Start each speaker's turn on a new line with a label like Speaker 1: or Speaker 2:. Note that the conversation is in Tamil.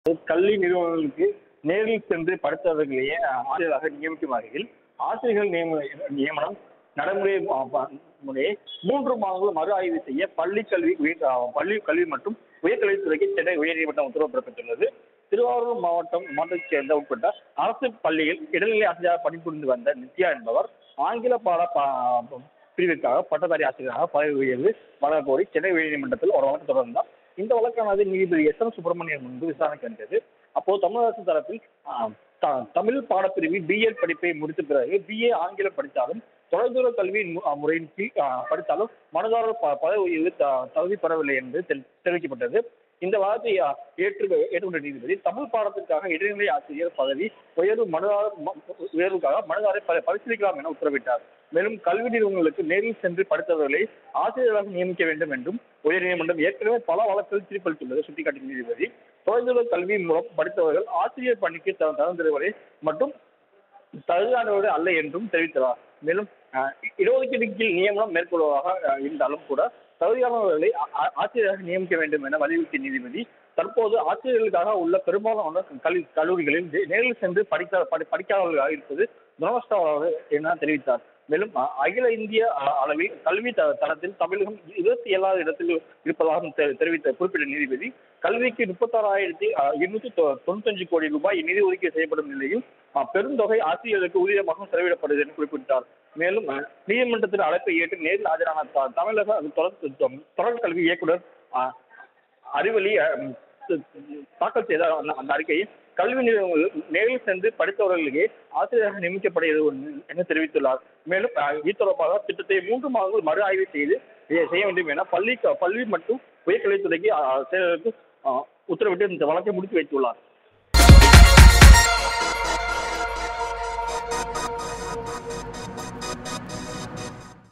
Speaker 1: கல்வி நிறுவனங்களுக்கு நேரில் சென்று படித்தவர்களையே ஆசிரியராக நியமிக்கும் வகையில் ஆசிரியர்கள் நியம நியமனம் நடைமுறை அ, ப- முறையை மூன்று மாதங்கள் மறு ஆய்வு செய்ய பள்ளி கல்வி உயர் அ, பள்ளி கல்வி மற்றும் உயர்கல்வித்துறைக்கு சென்னை உயர்நீதிமன்றம் உத்தரவு பிறப்பித்துள்ளது திருவாரூர் மாவட்டம் மாவட்டத்தைச் சேர்ந்த உட்பட்ட அரசு பள்ளியில் இடைநிலை ஆசிரியராக பணிபுரிந்து வந்த நித்யா என்பவர் ஆங்கில பாட ப- பிரிவிற்காக பட்டதாரி ஆசிரியராக பதவி உயர்வு வழங்க கோரி சென்னை உயர்நீதிமன்றத்தில் ஒரு வழக்கு தொடர்ந்தார் இந்த வழக்கானது நீதிபதி எஸ் எம் சுப்பிரமணியன் முன்பு விசாரணைக்கு வந்தது அப்போது தமிழக அரசு தரப்பில் ஆ, த- தமிழ் பாடப்பிரிவில் பிஎட் படிப்பை முடித்த பிறகு பிஏ ஆங்கிலம் படித்தாலும் தொலைதூர கல்வி மு- அ, முறையின் கீழ் ஆ, படித்தாலும் மனுதாரர் ப- பதவி உயர்வு த- தகுதி பெறவில்லை என்று தெரி- தெரிவிக்கப்பட்டது இந்த வாதத்தை ஆ, ஏற்று ஏற்றுக்கொண்ட நீதிபதி தமிழ் பாடத்திற்காக இடைநிலை ஆசிரியர் பதவி உயர்வு மனுதாரர் ம- உயர்வுக்காக மனுதாரை ப- பரிசீலிக்கலாம் என உத்தரவிட்டார் மேலும் கல்வி நிறுவனங்களுக்கு நேரில் சென்று படித்தவர்களை ஆசிரியராக நியமிக்க வேண்டும் என்றும் உயர்நீதிமன்றம் ஏற்கனவே பல வழக்குகள் தீர்ப்பளித்துள்ளது சுட்டிக்காட்டிய நீதிபதி தொலைதூர கல்வி மூலம் படித்தவர்கள் ஆசிரியர் பணிக்கு த- தகுந்தவரை மற்றும் தகுதியானவர்கள் அல்ல என்றும் தெரிவித்தார் மேலும் அஹ், இடஒதுக்கீடு கீழ் நியமனம் மேற்கொள்வதாக அஹ், இருந்தாலும் கூட தகுதியானவர்களை ஆ- ஆ- ஆசிரியராக நியமிக்க வேண்டும் என வலியுறுத்திய நீதிபதி தற்போது ஆசிரியர்களுக்காக உள்ள பெரும்பாலான கல்வி கல்லூரிகளில் நே- நேரில் சென்று படிக்க படி படிக்காதவர்களாக இருப்பது துரவஸ்தமாக என தெரிவித்தார் மேலும் அ- அகில இந்திய அ- அளவில் கல்வி த- தளத்தில் தமிழகம் இருபத்தி ஏழாவது இடத்தில் இருப்பதாக தெ- தெரிவித்த குறிப்பிட்ட நீதிபதி கல்விக்கு முப்பத்தாறாயிரத்தி இருநூத்தி தொண்ணூத்தஞ்சு கோடி ரூபாய் நிதி ஒதுக்கீடு செய்யப்படும் நிலையில் அ, பெருந்தொகை ஆசிரியர்களுக்கு ஊதியமாக செலவிடப்படுது என்று குறிப்பிட்டார் மேலும் அ, நீதிமன்றத்தின் அழைப்பை ஏற்று நேரில் ஆஜரான த- தமிழக தொடர் தொடர் கல்வி இயக்குனர் அ, அறிவொளி அ, ம், தாக்கல் செய்த அந்த அந்த அறிக்கையை கல்வி நிறுவனங்கள் நேரில் சென்று படித்தவர்களுக்கு ஆசிரியராக நியமிக்கப்படுகிறது என தெரிவித்துள்ளார் மேலும் அஹ், இது தொடர்பாக திட்டத்தை மூன்று மாதங்கள் மறு ஆய்வு செய்து இதை செய்ய வேண்டும் என பள்ளி பள்ளி மற்றும் உயர்கல்வித்துறைக்கு அஹ், செயலருக்கு அஹ், உத்தரவிட்டு இந்த வழக்கை முடித்து வைத்துள்ளார்